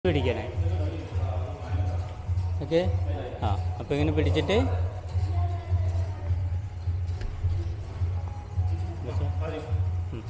പിടിക്കണേ okay ആ അപ്പോൾ ഇങ്ങനെ പിടിച്ചിട്ട് ഉം.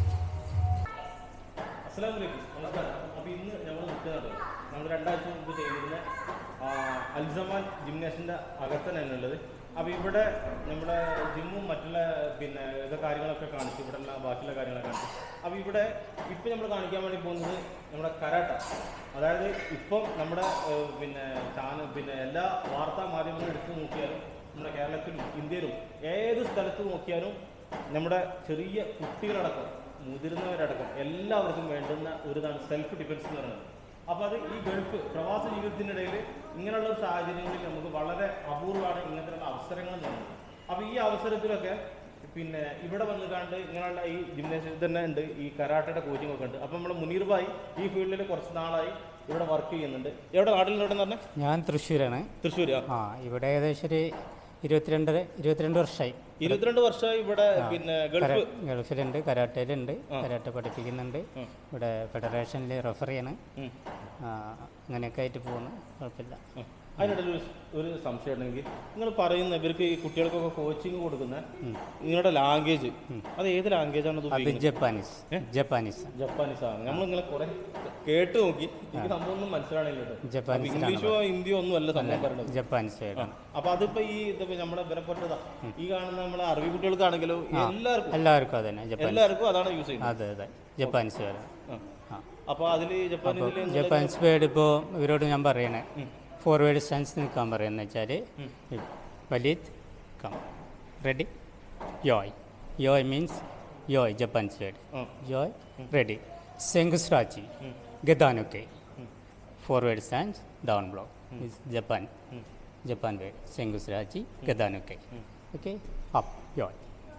അസ്സലാമലൈക്കും നമസ്കാരം അപ്പോൾ ഇന്ന് നമ്മൾ നിൽക്കുന്നത് നമ്മൾ രണ്ടാഴ്ച മുമ്പ് ചെയ്തിരുന്ന ആ, അൽസമാൻ ജിംനേഷ്യൻ്റെ അകത്തന്നെയാണ് ഉള്ളത് അപ്പോൾ ഇവിടെ നമ്മുടെ ജിമ്മും മറ്റുള്ള പിന്നെ ഇത് കാര്യങ്ങളൊക്കെ കാണിച്ചു ഇവിടെ ഉള്ള ബാക്കിയുള്ള കാര്യങ്ങളൊക്കെ കാണിച്ചു അപ്പോൾ ഇവിടെ ഇപ്പം നമ്മൾ കാണിക്കാൻ വേണ്ടി പോകുന്നത് നമ്മുടെ കരാട്ട അതായത് ഇപ്പം നമ്മുടെ ഏഹ്, പിന്നെ ചാനൽ പിന്നെ എല്ലാ വാർത്താ മാധ്യമങ്ങളും എടുത്തു നോക്കിയാലും നമ്മുടെ കേരളത്തിലും ഇന്ത്യയിലും ഏത് സ്ഥലത്ത് നോക്കിയാലും നമ്മുടെ ചെറിയ കുട്ടികളടക്കം മുതിർന്നവരടക്കം എല്ലാവർക്കും വേണ്ടുന്ന ഒരു ഇതാണ് സെൽഫ് ഡിഫൻസ് എന്ന് പറയുന്നത് അപ്പോൾ അത് ഈ ഗൾഫ് പ്രവാസ ജീവിതത്തിൻ്റെ ഇടയിൽ ഇങ്ങനെയുള്ള ഒരു സാഹചര്യങ്ങളിൽ നമുക്ക് വളരെ അപൂർവമാണ് ഇങ്ങനത്തെയുള്ള അവസരങ്ങൾ നൽകുന്നത് അപ്പോൾ ഈ അവസരത്തിലൊക്കെ പിന്നെ ഇവിടെ വന്ന് കണ്ട് ഇങ്ങനെയുള്ള ഈ ജിംനേഷ്യം തന്നെ ഉണ്ട് ഈ കരാട്ടയുടെ കോച്ചിങ് ഒക്കെ ഉണ്ട് അപ്പോൾ നമ്മൾ മുനീർ ഭായി ഈ ഫീൽഡിൽ കുറച്ച് നാളായി ഇവിടെ വർക്ക് ചെയ്യുന്നുണ്ട് എവിടെ നാട്ടിൽ എവിടെ എന്ന് പറഞ്ഞാൽ ഞാൻ തൃശ്ശൂരാണ് തൃശ്ശൂർ ആ ഇവിടെ ഏകദേശം ഒരു ഇരുപത്തിരണ്ടര ഇരുപത്തിരണ്ട് വർഷമായി ഇരുപത്തിരണ്ട് വർഷമായി ഇവിടെ പിന്നെ ഗൾഫ് കരാ- ഗൾഫിലുണ്ട് കരാട്ടയിലുണ്ട് കരാട്ട പഠിപ്പിക്കുന്നുണ്ട് ഇവിടെ ഫെഡറേഷനിൽ റെഫറിയാണ് ഉം. അങ്ങനെയൊക്കെ ആയിട്ട് പോകുന്നു കുഴപ്പമില്ല ഉം. അതിനിടയിൽ ഒരു ഒരു സംശയം ഉണ്ടെങ്കിൽ നിങ്ങൾ പറയുന്ന ഇവർക്ക് ഈ കുട്ടികൾക്കൊക്കെ കോച്ചിങ് കൊടുക്കുന്ന നിങ്ങളുടെ ലാംഗ്വേജ് അത് ഏത് ലാംഗ്വേജ് ആണ് ഇത് അത് ഉപയോഗിക്കുന്നത് ജപ്പാനീസ് ജപ്പാനീസ് ജപ്പാനീസ് ആണ് നമ്മൾ ഇങ്ങനെ കുറെ കേട്ട് നോക്കി എനിക്ക് സംഭവം ഒന്നും മനസ്സിലാണില്ല കേട്ടോ അപ്പൊ ജപ്പാനീസിലാണ് ഇംഗ്ലീഷോ ഹിന്ദിയോ ഒന്നും അല്ല സംഭവം പറയുന്നത് ജപ്പാനീസ് വേണം അപ്പൊ അതിപ്പോ ഈ ഇതിപ്പോ നമ്മുടെ ബലപ്പെട്ടതാ ഈ കാണുന്ന നമ്മളെ അറബി കുട്ടികൾക്കാണെങ്കിലും എല്ലാവർക്കും എല്ലാവർക്കും അതന്നെ ജപ്പാൻ എല്ലാവർക്കും അതാണ് യൂസ് ചെയ്യുന്നത് അതെ അതെ ജപ്പാനീസ് വേണം ആ. ആ അപ്പൊ അതില് ജപ്പാനീസിൽ ജപ്പാൻസ് വേർഡ് ഇപ്പോൾ ഇവരോട് ഞാൻ പറയണേ ഫോർവേഡ് സ്റ്റാൻസ് നിൽക്കാൻ പറയുന്നത് വെച്ചാൽ വലിത് കം റെഡി യോയ് യോയ് മീൻസ് യോയ് ജപ്പാൻസ് വേർഡ് ആ. യോയ് റെഡി സെങ്കുസ്രാച്ചി ഗതാനൊക്കെ forward stance down block Japan Japan word സെങ്കുസ്രാച്ചി ഗതാനൊക്കെ ഓക്കെ അപ്പ് യോയ്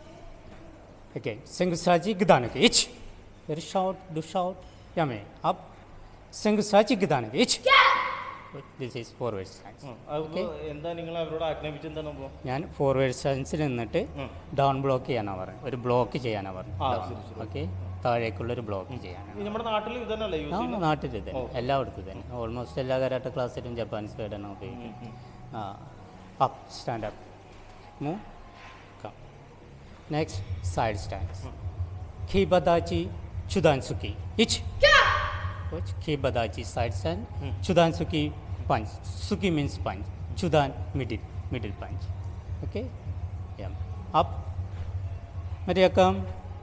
Again, Sengusaji Gidanake. Ich. Very short, do shout. Yame. Up. Sengusaji Gidanake. Ich. This is forward stance. അതിപ്പോ എന്താ നിങ്ങൾ അവരോട് ആജ്ഞാപിച്ചത് എന്താണ് അപ്പൊ ഞാൻ ഫോർവേഡ് സ്റ്റാൻസിൽ നിന്നിട്ട് ഡൗൺ ബ്ലോക്ക് ചെയ്യാനാണ് പറഞ്ഞത് ഒരു ബ്ലോക്ക് ചെയ്യാനാണ് ആ, ശരി, പറഞ്ഞത് ഓക്കെ താഴേക്കുള്ളൊരു ബ്ലോക്ക് ചെയ്യാനാണ് ഈ നമ്മുടെ നാട്ടിൽ ഇത് തന്നെയല്ലേ യൂസ് ആ നാട്ടിൽ തന്നെ എല്ലായിടത്തും തന്നെ ഓൾമോസ്റ്റ് എല്ലാ കരാട്ട ക്ലാസ്സിലും ജപ്പാനീസ് വേർഡാണ് ഉപയോഗിക്കുന്നത് ആ up stand up move come next side stands ഖീബദാച്ചി ചുദാൻസുക്കി which Which Kibadachi side stand. Chudan Suki punch. Suki means punch. Chudan middle middle punch. Okay. Yeah. Up. Maria come.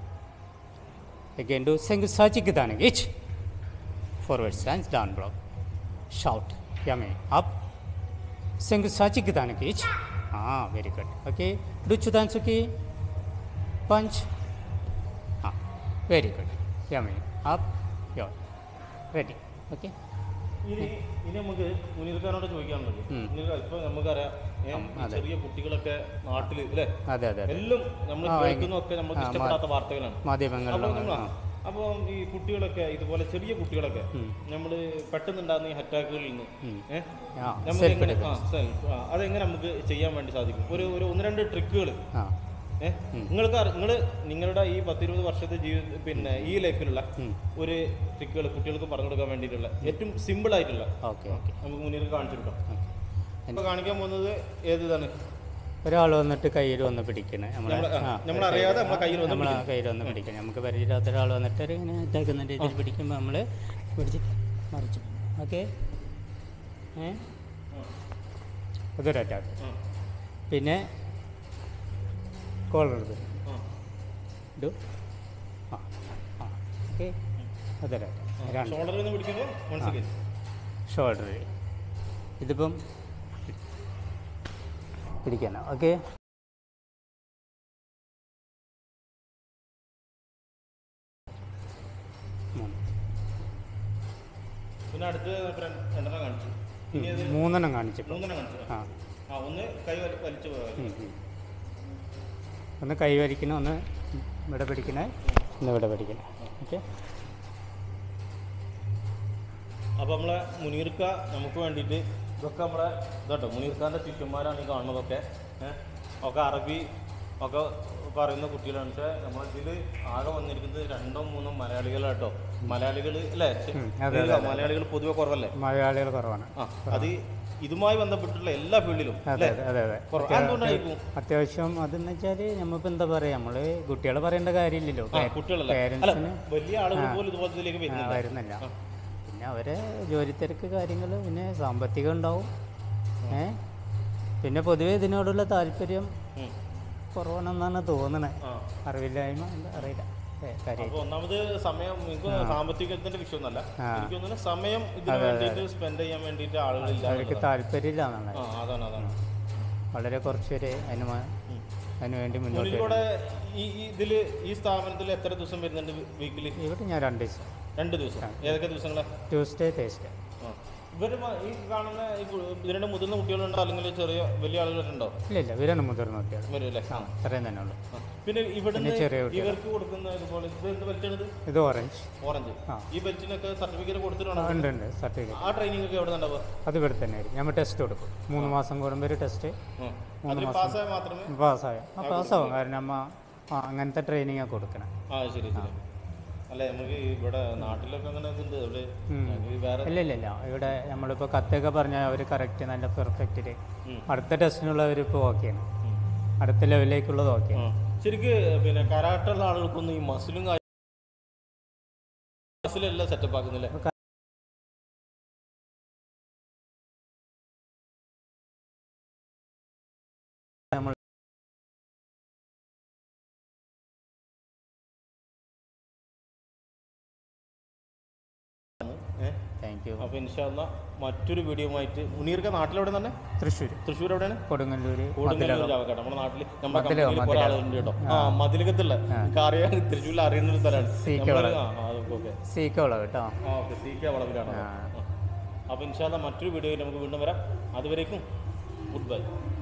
Again do Sengusachi Gidana. Ich. Forward stance down block. Shout. Yame. Up. Sengusachi Gidana. Ich. Ah, very good. Okay. Do Chudan Suki punch. Ah, very good. Yame. Up. Your. Ready. Okay. ഇനി ഇനി നമുക്ക് മുനീർഖാനോട് ചോദിക്കാനുള്ളത് ഉം. മുനീർ ഇപ്പൊ നമുക്കറിയാം ഏ, ഈ അതെ. ചെറിയ കുട്ടികളൊക്കെ നാട്ടില് അല്ലേ അതെ അതെ അതെ എല്ലാം നമ്മൾ ആ, കേൾക്കുന്നതൊക്കെ നമുക്ക് ആ, മാ- ഇഷ്ടപ്പെടാത്ത വാർത്തകളാണ് അപ്പോൾ മാധ്യമങ്ങളിലാണ് നമ്മൾ അപ്പോൾ ഈ കുട്ടികളൊക്കെ ഇതുപോലെ ചെറിയ കുട്ടികളൊക്കെ നമ്മൾ പെട്ടെന്നുണ്ടാകുന്ന ഈ അറ്റാക്കുകളിൽ നിന്ന് ഏഹ് ആ നമുക്ക് സെൽഫ് എങ്ങനെ ആ സെൽഫ് ആ അതെങ്ങനെ നമുക്ക് ചെയ്യാൻ വേണ്ടി സാധിക്കും ഒരു ഒരു ഒന്ന് രണ്ട് ട്രിക്കുകൾ ആ ഏഹ് നിങ്ങൾക്ക് നിങ്ങൾ നിങ്ങളുടെ ഈ പത്തിരുപത് വർഷത്തെ ജീവിത പിന്നെ ഈ ലൈഫിലുള്ള ഒരു ട്രിക്കുകൾ കുട്ടികൾക്ക് പറഞ്ഞു കൊടുക്കാൻ വേണ്ടിയിട്ടുള്ള ഏറ്റവും സിമ്പിൾ ആയിട്ടുള്ള ഓക്കെ ഓക്കെ നമുക്ക് മുന്നിൽ കാണിച്ചു കൊടുക്കാം ഇപ്പോൾ കാണിക്കാൻ പോകുന്നത് ഏത് ഇതാണ് ഒരാൾ വന്നിട്ട് കയ്യിൽ വന്ന് പിടിക്കണേ നമ്മളെ നമ്മളെ- ആ, ആ, നമ്മളറിയാതെ നമ്മളെ കയ്യിൽ വന്ന് നമ്മളെ കയ്യിൽ വന്ന് പിടിക്കണം നമുക്ക് പരിചയമില്ലാത്ത ഒരാൾ വന്നിട്ട് ഒരു ഇങ്ങനെ അറ്റാക്കുന്ന രീതിയിൽ പിടിക്കുമ്പോൾ നമ്മൾ പിടിച്ച് മറിച്ച് ഓക്കെ ഏ അതൊരു അറ്റാക്ക് ആ. പിന്നെ കോളർ എടുത്ത് ആ. ഇടൂ ആ ആ ഓക്കെ അതൊരു അറ്റാക്ക് രണ്ട് ഷോൾഡറിൽ നിന്ന് പിടിക്കുമ്പോൾ മനസ്സിലായി ഷോൾഡർ ഇതിപ്പം പിടിക്കണം ഓക്കെ പിന്നെ അടുത്ത് രണ്ടെണ്ണം കാണിച്ചു ഇനി അത് മൂന്നെണ്ണം കാണിച്ചപ്പോൾ മൂന്നെണ്ണം കാണിച്ചു ആ ആ ഒന്ന് കൈ വലി- വലിച്ചു പോയാൽ ഉം, ഉം. ഒന്ന് കൈ വരിക്കണം ഒന്ന് ഇവിടെ പിടിക്കണേ ഒന്ന് ഇവിടെ പിടിക്കണേ ഓക്കെ അപ്പോൾ നമ്മളെ മുനീർക്ക നമുക്ക് വേണ്ടിയിട്ട് ഇതൊക്കെ നമ്മളെ ഇതോട്ടോ മുനീർക്കാൻ്റെ ശിഷ്യന്മാരാണ് ഈ കാണുന്നതൊക്കെ ഏഹ് ഒക്കെ അറബി ഒക്കെ പറയുന്ന കുട്ടികളാണ് വെച്ചാൽ നമ്മളിതിൽ ആകെ വന്നിരിക്കുന്നത് രണ്ടോ മൂന്നോ മലയാളികളാട്ടോ മലയാളികൾ അല്ലേ ഉം, അതെ, അതെ, മലയാളികൾ പൊതുവെ കുറവല്ലേ മലയാളികൾ കുറവാണ് ആ അത് ഇതുമായി ബന്ധപ്പെട്ടുള്ള എല്ലാ ഫീൽഡിലും അതെ അല്ലേ അതെ അതെ അതെ കുറവ് എന്തുകൊണ്ടായിരിക്കും അത്യാവശ്യം അതെന്ന് വെച്ചാൽ നമ്മളിപ്പോൾ എന്താ പറയുക നമ്മൾ കുട്ടികളെ പറയേണ്ട കാര്യമില്ലല്ലോ ആ കുട്ടികളല്ലേ അല്ല പേരൻസിന് വലിയ ആളുകൾ പോലും ഇതുപോലത്തേക്ക് വരുന്നില്ല വരുന്നില്ല പിന്നെ അവരെ ജോലി തിരക്ക് കാര്യങ്ങൾ പിന്നെ സാമ്പത്തികം ഉണ്ടാവും ഏ പിന്നെ പൊതുവേ ഇതിനോടുള്ള താല്പര്യം ഉം. കുറവാണെന്നാണ് തോന്നുന്നത് ആ അറിവില്ലായ്മ എന്താ അറിയില്ല ഏ, കാര്യം അപ്പൊ ഒന്നാമത് സമയം നിങ്ങൾക്ക് സാമ്പത്തികത്തിന്റെ വിഷയമൊന്നല്ല ആ. എനിക്ക് തോന്നുന്നു സമയം ഇതിന് വേണ്ടിയിട്ട് സ്പെൻഡ് ചെയ്യാൻ വേണ്ടിയിട്ട് ആളുകളില്ല അവർക്ക് താല്പര്യമില്ല എന്നാണ് ആ അതാണ് അതാണ് വളരെ കുറച്ച് പേര് അതിന് മ- അതിന് വേണ്ടി മുന്നോട്ട് വരും. ഇവിടെ ഈ ഈ ഇതില് ഈ സ്ഥാപനത്തിൽ എത്ര ദിവസം വരുന്നുണ്ട് വീക്കിലി ഇവിടെ ഞാൻ രണ്ട് ദിവസം രണ്ട് ദിവസം ഏതൊക്കെ ദിവസങ്ങളെ ട്യൂസ്ഡേ തേസ്ഡേ ഇവര് മ- ഈ കാണുന്ന ഈ കു- ഇതിന്റെ മുതിർന്ന കുട്ടികളുണ്ടോ അല്ലെങ്കിൽ ചെറിയ വലിയ ആളുകളുണ്ടോ ഇല്ല ഇല്ല ഇവരാണ് മുതിർന്ന കുട്ടികൾ വരും അല്ലേ ആ അത്രയും തന്നെ ഉള്ളൂ ആ. പിന്നെ ഇവിടുന്ന് ചെറിയ കുട്ടികൾ. ഇവർക്ക് കൊടുക്കുന്ന ഇതുപോലെ ഇത് എന്ത് ബെൽറ്റാണിത് ഇത് ഓറഞ്ച് ഓറഞ്ച് ആ. ഈ ബെൽറ്റിനൊക്കെ സർട്ടിഫിക്കറ്റ് കൊടുത്തിട്ടാണോ ഉണ്ട് ഉണ്ട് സർട്ടിഫിക്കറ്റ് ആ ട്രെയിനിങ് ഒക്കെ എവിടെ നിന്നുണ്ടാവുക അത് ഇവിടെ തന്നെ ആയിരിക്കും നമ്മൾ ടെസ്റ്റ് കൊടുക്കും മൂന്ന് മാസം കൂടുമ്പോൾ ഒരു ടെസ്റ്റ് അതിൽ പാസ്സായ മാത്രമേ പാസ്സായ ആ പാസ്സാവും കാരണം നമ്മ ആ, അങ്ങനത്തെ ട്രെയിനിങ് കൊടുക്കണം ആ ശരി ശരി അല്ല നമുക്ക് ഇവിടെ നാട്ടിലൊക്കെ അങ്ങനെ ഇതുണ്ട് ഇവിടെ ഉം. ഞങ്ങൾക്ക് വേറെ ഇല്ല ഇല്ല ഇല്ല ഇവിടെ നമ്മളിപ്പോൾ കത്തൊക്കെ പറഞ്ഞാൽ അവർ കറക്റ്റ് നല്ല പെർഫെക്റ്റിൽ ഉം. അടുത്ത ടെസ്റ്റിനുള്ളവർ ഇപ്പോൾ ഓക്കെയാണ് ഉം. അടുത്ത ലെവലിലേക്കുള്ളത് ഓക്കെ ആ. ശരിക്ക് പിന്നെ കരാട്ടുള്ള ആളുകൾക്കൊന്നും ഈ മസിലും മസിലല്ല സെറ്റപ്പ് ആക്കുന്നില്ലേ നമ്മൾ ഏഹ് താങ്ക് യു അപ്പൊ ഇൻഷാല്ല മറ്റൊരു വീഡിയോ ആയിട്ട് മുനീർക്ക് നാട്ടിലെവിടെ തന്നെ തൃശ്ശൂർ തൃശ്ശൂർ എവിടെയാണ് കൊടുങ്ങല്ലൂർ കൊടുങ്ങല്ലൂർ ചാവക്കാട് നമ്മുടെ നാട്ടിൽ നമ്മുടെ മതിലകം, കമ്പനിയിൽ കുറെ മതിലകം. ആളുണ്ട് കേട്ടോ ആ മതിലകത്തുള്ള എനിക്ക് അറിയാൻ തൃശ്ശൂരിൽ അറിയുന്ന ഒരു സ്ഥലമാണ് സീക്ക നമ്മള് ആ ഓക്കെ സീക്കോള കേട്ടോ ആ ഓക്കെ സി കെ വളവിലാണ് ആ. അപ്പോൾ ഇൻഷാല്ല മറ്റൊരു വീഡിയോയിൽ നമുക്ക് വീണ്ടും വരാം അതുവരേക്കും ഗുഡ് ബൈ